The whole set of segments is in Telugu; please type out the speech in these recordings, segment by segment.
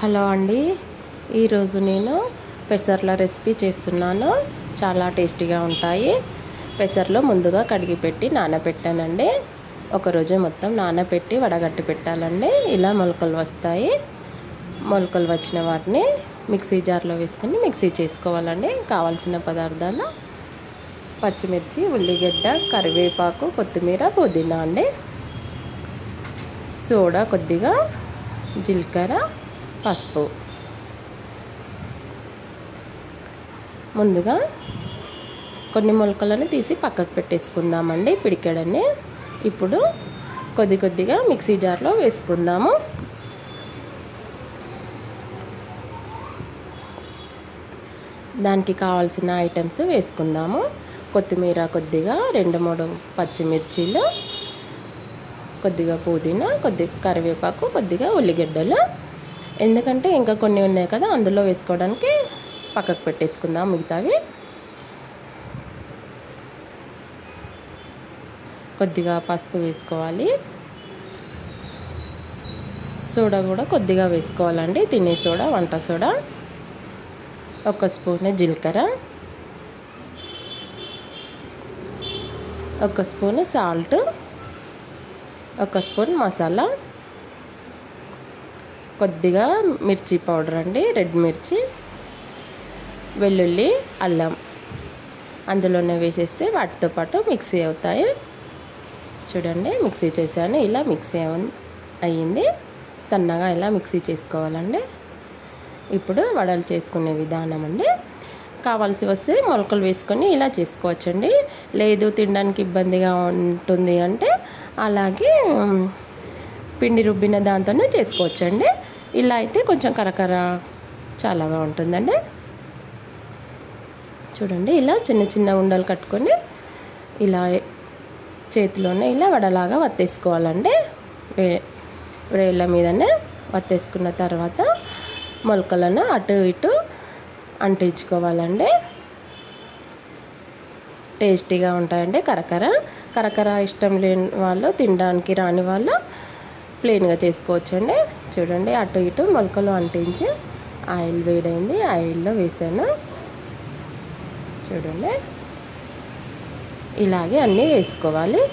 హలో అండి ఈరోజు నేను పెసర్ల రెసిపీ చేస్తున్నాను చాలా టేస్టీగా ఉంటాయి పెసర్లు ముందుగా కడిగి పెట్టి నానబెట్టానండి ఒకరోజు మొత్తం నానబెట్టి వడగట్టి పెట్టాలండి ఇలా మొలకలు వస్తాయి మొలకలు వచ్చిన వాటిని మిక్సీ జార్లో వేసుకొని మిక్సీ చేసుకోవాలండి కావాల్సిన పదార్థాలు పచ్చిమిర్చి ఉల్లిగడ్డ కరివేపాకు కొత్తిమీర పుదీనా అండి సోడా కొద్దిగా జీలకర్ర పసుపు ముందుగా కొన్ని మొలకలను తీసి పక్కకు పెట్టేసుకుందామండి పిడికెడని ఇప్పుడు కొద్ది కొద్దిగా మిక్సీ జార్లో వేసుకుందాము దానికి కావాల్సిన ఐటమ్స్ వేసుకుందాము కొత్తిమీర కొద్దిగా రెండు మూడు పచ్చిమిర్చీలు కొద్దిగా పుదీనా కొద్దిగా కరివేపాకు కొద్దిగా ఉల్లిగడ్డలు ఎందుకంటే ఇంకా కొన్ని ఉన్నాయి కదా అందులో వేసుకోవడానికి పక్కకు పెట్టేసుకుందాం మిగతావి కొద్దిగా పసుపు వేసుకోవాలి సోడా కూడా కొద్దిగా వేసుకోవాలండి తినే సోడా వంట సోడా ఒక స్పూన్ జీలకర్ర ఒక స్పూన్ సాల్ట్ ఒక స్పూన్ మసాలా కొద్దిగా మిర్చి పౌడర్ అండి రెడ్ మిర్చి వెల్లుల్లి అల్లం అందులోనే వేసేస్తే వాటితో పాటు మిక్సీ అవుతాయి చూడండి మిక్సీ చేశాను ఇలా మిక్సీ అయ్యింది సన్నగా ఇలా మిక్సీ చేసుకోవాలండి ఇప్పుడు వడలు చేసుకునే విధానం అండి కావాల్సి వస్తే మొలకలు వేసుకొని ఇలా చేసుకోవచ్చండి లేదు తినడానికి ఇబ్బందిగా ఉంటుంది అంటే అలాగే పిండి రుబ్బిన దాంతోనే చేసుకోవచ్చండి ఇలా అయితే కొంచెం కరకర చాలా బాగుంటుందండి చూడండి ఇలా చిన్న చిన్న ఉండలు కట్టుకొని ఇలా చేతిలోనే ఇలా వడలాగా వత్తేసుకోవాలండి వే వేళ్ళ మీదనే వత్తేసుకున్న తర్వాత మొలకలను అటు ఇటు అంటించుకోవాలండి టేస్టీగా ఉంటాయండి కరకర కరకర ఇష్టం లేని వాళ్ళు తినడానికి రాని వాళ్ళు ప్లెయిన్గా చేసుకోవచ్చండి చూడండి అటు ఇటు మొలకలు అంటించి ఆయిల్ వేడైంది ఆయిల్లో వేసాను చూడండి ఇలాగే అన్నీ వేసుకోవాలి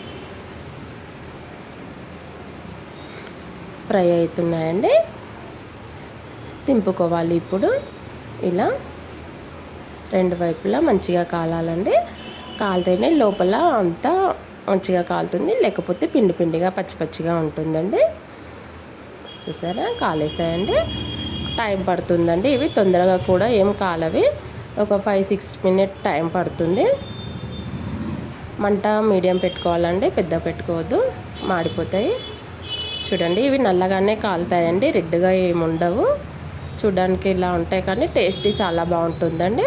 ఫ్రై అవుతున్నాయండి తింపుకోవాలి ఇప్పుడు ఇలా రెండు వైపులా మంచిగా కాలాలండి కాలితేనే లోపల అంతా మంచిగా కాలుతుంది లేకపోతే పిండి పిండిగా పచ్చి పచ్చిగా ఉంటుందండి చూసారా కాలేసాయండి టైం పడుతుందండి ఇవి తొందరగా కూడా ఏం కాలవి ఒక ఫైవ్ సిక్స్ మినిట్ టైం పడుతుంది మంట మీడియం పెట్టుకోవాలండి పెద్ద పెట్టుకోవద్దు మాడిపోతాయి చూడండి ఇవి నల్లగానే కాలుతాయండి రెడ్గా ఏమి ఉండవు చూడడానికి ఇలా ఉంటాయి కానీ టేస్ట్ చాలా బాగుంటుందండి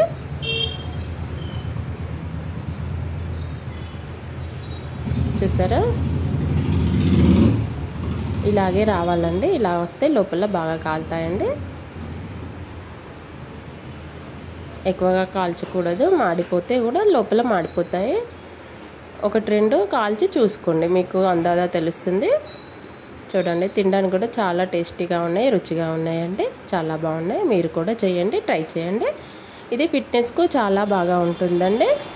చూసారా ఇలాగే రావాలండి ఇలా వస్తే లోపల బాగా కాలుతాయండి ఎక్కువగా కాల్చకూడదు మాడిపోతే కూడా లోపల మాడిపోతాయి ఒకటి రెండు కాల్చి చూసుకోండి మీకు అందాదా తెలుస్తుంది చూడండి తినడానికి కూడా చాలా టేస్టీగా ఉన్నాయి రుచిగా ఉన్నాయండి చాలా బాగున్నాయి మీరు కూడా చేయండి ట్రై చేయండి ఇది ఫిట్నెస్కు చాలా బాగా ఉంటుందండి